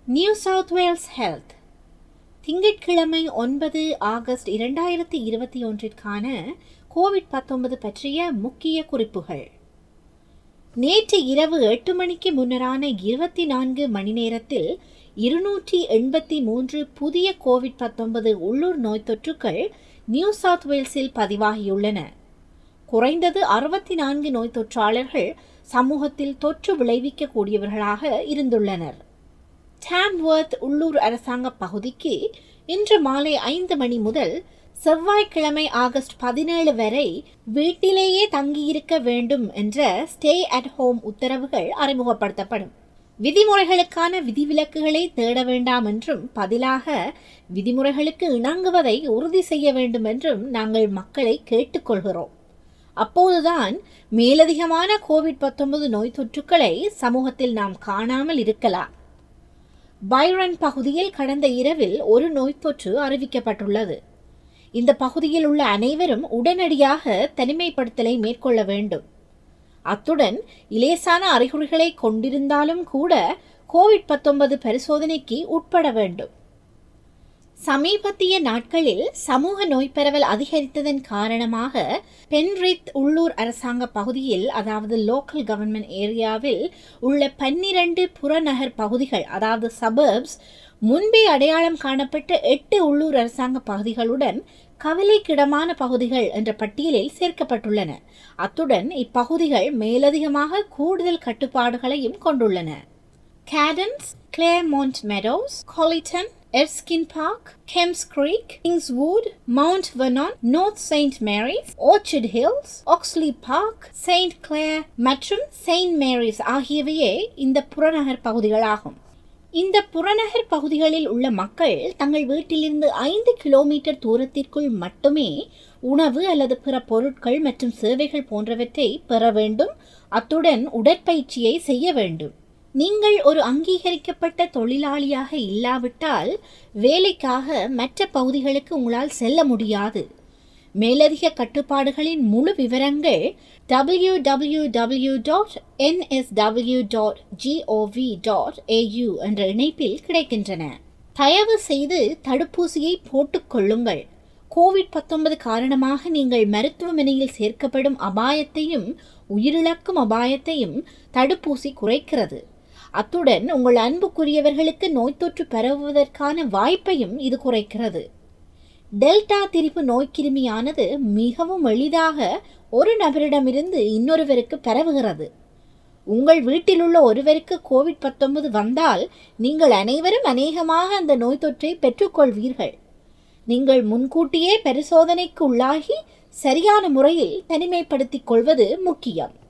New south Wales health திங்கட்கிழமை ஒன்பது August இரண்டாயிரத்தி இருபத்தி ஒன்றிற்கான கோவிட் பத்தொன்பது பற்றிய முக்கிய குறிப்புகள் நேற்று இரவு எட்டு மணிக்கு முன்னரான இருபத்தி நான்கு மணி நேரத்தில் இருநூற்றி எண்பத்தி மூன்று புதிய கோவிட் பத்தொன்பது உள்ளூர் நோய் தொற்றுக்கள் நியூ சவுத் வேல்ஸில் பதிவாகியுள்ளன குறைந்தது அறுபத்தி நான்கு நோய் தொற்றாளர்கள் சமூகத்தில் தொற்று விளைவிக்கக்கூடியவர்களாக இருந்துள்ளனர் டாம்வர்த் உள்ளூர் அரசாங்க பகுதிக்கு இன்று மாலை ஐந்து மணி முதல் செவ்வாய்க்கிழமை ஆகஸ்ட் பதினேழு வரை வீட்டிலேயே தங்கியிருக்க வேண்டும் என்ற ஸ்டே அட் ஹோம் உத்தரவுகள் அறிமுகப்படுத்தப்படும் விதிமுறைகளுக்கான விதிவிலக்குகளை தேட வேண்டாம் என்றும் பதிலாக விதிமுறைகளுக்கு இணங்குவதை உறுதி செய்ய வேண்டும் என்றும் நாங்கள் மக்களை கேட்டுக்கொள்கிறோம் அப்போதுதான் மேலதிகமான கோவிட் பத்தொன்பது நோய் தொற்றுக்களை சமூகத்தில் நாம் காணாமல் இருக்கலாம் பைரன் பகுதியில் கடந்த இரவில் ஒரு நோய் தொற்று அறிவிக்கப்பட்டுள்ளது இந்த பகுதியில் உள்ள அனைவரும் உடனடியாக தனிமைப்படுத்தலை மேற்கொள்ள வேண்டும் அத்துடன் இலேசான அறிகுறிகளை கொண்டிருந்தாலும் கூட கோவிட் பத்தொன்பது பரிசோதனைக்கு உட்பட வேண்டும் சமீபத்திய நாட்களில் சமூக நோய் பரவல் அதிகரித்ததன் காரணமாக பென்ரித் உள்ளூர் அரசாங்க பகுதியில் அதாவது லோக்கல் கவர்மெண்ட் ஏரியாவில் உள்ள பன்னிரண்டு புறநகர் பகுதிகள் அதாவது சபர்ப்ஸ் முன்பே அடையாளம் காணப்பட்ட எட்டு உள்ளூர் அரசாங்க பகுதிகளுடன் கவலைக்கிடமான பகுதிகள் என்ற பட்டியலில் சேர்க்கப்பட்டுள்ளன அத்துடன் இப்பகுதிகள் மேலதிகமாக கூடுதல் கட்டுப்பாடுகளையும் கொண்டுள்ளன Caddens Claremont Meadows Colyton Erskine Park, Kemps Creek, Kingswood, Mount Vernon, North St. Mary's, Orchard Hills, Oxley Park, St. Clair மற்றும் St. Mary's ஆகியவையே இந்த புறநகர் பகுதிகளாகும் இந்த புறநகர் பகுதிகளில் உள்ள மக்கள் தங்கள் வீட்டிலிருந்து ஐந்து கிலோமீட்டர் தூரத்திற்குள் மட்டுமே உணவு அல்லது பிற பொருட்கள் மற்றும் சேவைகள் போன்றவற்றை பெற வேண்டும் அத்துடன் உடற்பயிற்சியை செய்ய வேண்டும் நீங்கள் ஒரு அங்கீகரிக்கப்பட்ட தொழிலாளியாக இல்லாவிட்டால் வேலைக்காக மற்ற பகுதிகளுக்கு உங்களால் செல்ல முடியாது மேலதிக கட்டுப்பாடுகளின் முழு விவரங்கள் W W W dot NSW dot GOV dot AU என்ற இணைப்பில் கிடைக்கின்றன தயவு செய்து தடுப்பூசியை போட்டுக்கொள்ளுங்கள் கோவிட் பத்தொன்பது காரணமாக நீங்கள் மருத்துவமனையில் சேர்க்கப்படும் அபாயத்தையும் உயிரிழக்கும் அபாயத்தையும் தடுப்பூசி குறைக்கிறது அத்துடன் உங்கள் அன்புக்குரியவர்களுக்கு நோய் தொற்று பரவுவதற்கான வாய்ப்பையும் இது குறைக்கிறது டெல்டா திரிப்பு நோய்க்கிருமியானது மிகவும் எளிதாக ஒரு நபரிடமிருந்து இன்னொருவருக்கு பரவுகிறது உங்கள் வீட்டில் உள்ள ஒருவருக்கு கோவிட் பத்தொன்பது வந்தால் நீங்கள் அனைவரும் அநேகமாக அந்த நோய் தொற்றை பெற்றுக்கொள்வீர்கள் நீங்கள் முன்கூட்டியே பரிசோதனைக்கு உள்ளாகி சரியான முறையில் தனிமைப்படுத்திக் கொள்வது முக்கியம்